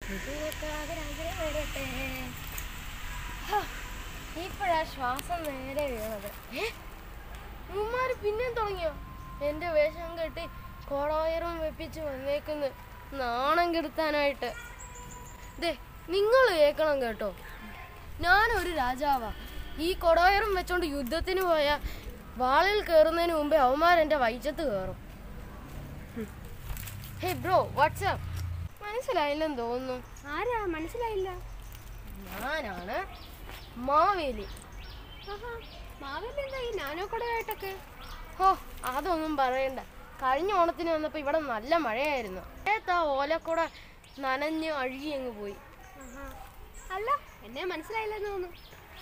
ഇപ്പോഴാ ശ്വാസം നേരെ വീണത് ഉമ്മാര് പിന്നെയും തുടങ്ങിയോ എന്റെ വേഷം കെട്ടി കോടവയറും വെപ്പിച്ച് വന്നേക്കുന്നു നാണം കെടുത്താനായിട്ട് ദേ നിങ്ങൾ കേൾക്കണം കേട്ടോ ഞാനൊരു രാജാവാ ഈ കൊടവയറും വെച്ചോണ്ട് യുദ്ധത്തിന് പോയ വാളിൽ കയറുന്നതിന് മുമ്പേ അവന്മാരെന്റെ വൈച്ചത്ത് കയറും ഹേ ബ്രോ വാട്സ്ആപ്പ് മനസ്സിലായില്ലെന്ന് തോന്നുന്നു ആരാ മനസ്സിലായില്ല ഞാനാണ് മാവേലി ആഹാ മാവേലി എന്താ ഈ നാനോ കടയായിട്ടൊക്കെ ഹോ അതൊന്നും പറയണ്ട കഴിഞ്ഞ ഓണത്തിന് വന്നപ്പോ ഇവിടെ നല്ല മഴയായിരുന്നു ഏത്താ ഓലക്കൂടെ നനഞ്ഞ് അഴുകി അങ്ങ് പോയി ആഹാ അല്ല എന്നെ മനസ്സിലായില്ലെന്ന് തോന്നുന്നു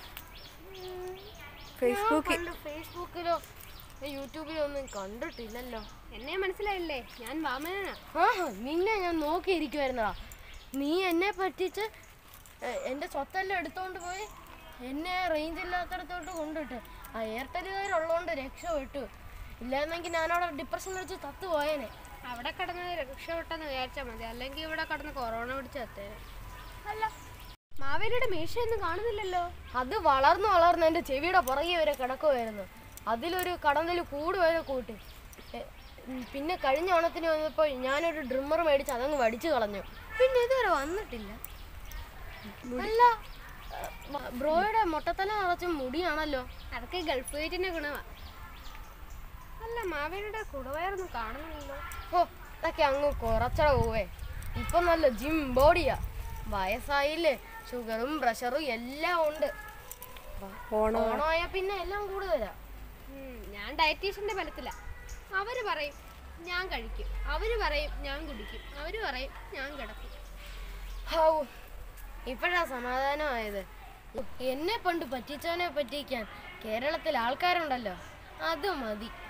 ഫേസ്ബുക്കിൽ പണ്ട് ഫേസ്ബുക്കിലോ യൂട്യൂബിലോ ഒന്നും കണ്ടിട്ടില്ലല്ലോ എന്നെ മനസ്സിലായില്ലേ ഞാൻ വാമനാ ആ നിന്നെ ഞാൻ നോക്കിയിരിക്കുവായിരുന്നടാ നീ എന്നെ പറ്റിച്ച് എ- എൻ്റെ സ്വത്തെല്ലാം എടുത്തോണ്ട് പോയി എന്നെ റേഞ്ച് ഇല്ലാത്തടത്തോട്ട് കൊണ്ടിട്ട് ആ എയർടെലുകാരുള്ളതുകൊണ്ട് രക്ഷപ്പെട്ടു ഇല്ലായിരുന്നെങ്കിൽ ഞാനവിടെ ഡിപ്രഷൻ വെച്ച് തത്തു പോയേനെ അവിടെ കിടന്ന് രക്ഷപ്പെട്ടെന്ന് വിചാരിച്ചാൽ മതി അല്ലെങ്കിൽ ഇവിടെ കിടന്ന് കൊറോണ പിടിച്ച് എത്തേനെ അല്ല മാവേലിയുടെ മീശയൊന്നും കാണുന്നില്ലല്ലോ അത് വളർന്നു വളർന്ന് എൻ്റെ ചെവിയുടെ പുറകെ വരെ കിടക്കുമായിരുന്നു അതിലൊരു കടന്നിൽ കൂട് വരെ കൂട്ടി എ, ഉം, പിന്നെ കഴിഞ്ഞ ഓണത്തിന് വന്നപ്പോൾ ഞാനൊരു ഡ്രിമ്മർ മേടിച്ച് അതങ്ങ് വടിച്ചു കളഞ്ഞു പിന്നെ ഇതുവരെ വന്നിട്ടില്ല അല്ല എ, മ- ബ്രോയുടെ മുട്ടത്തല നിറച്ചും മുടിയാണല്ലോ അതൊക്കെ ഗൾഫ് വെയിറ്റിന്റെ ഗുണമാ അല്ല മാവേലിയുടെ കുടവയറൊന്നും കാണുന്നില്ലല്ലോ ഓ ഇതൊക്കെ അങ്ങ് കുറച്ചട പോവേ ഇപ്പൊ നല്ല ജിം ബോഡിയാ വയസ്സായില്ലേ ഷുഗറും പ്രഷറും എല്ലാം ഉണ്ട് ഓണമായ പിന്നെ എല്ലാം കൂടുതലാ ഉം, ഞാൻ ഡയറ്റീഷ്യന്റെ ബലത്തില അവര് പറയും ഞാൻ കഴിക്കും അവര് പറയും ഞാൻ കുടിക്കും അവര് പറയും ഞാൻ കിടക്കും ഹൗ ഇപ്പോഴാ സമാധാനമായത് എന്നെ പണ്ട് പറ്റിച്ചവനെ പറ്റിക്കാൻ കേരളത്തിൽ ആൾക്കാരുണ്ടല്ലോ അത് മതി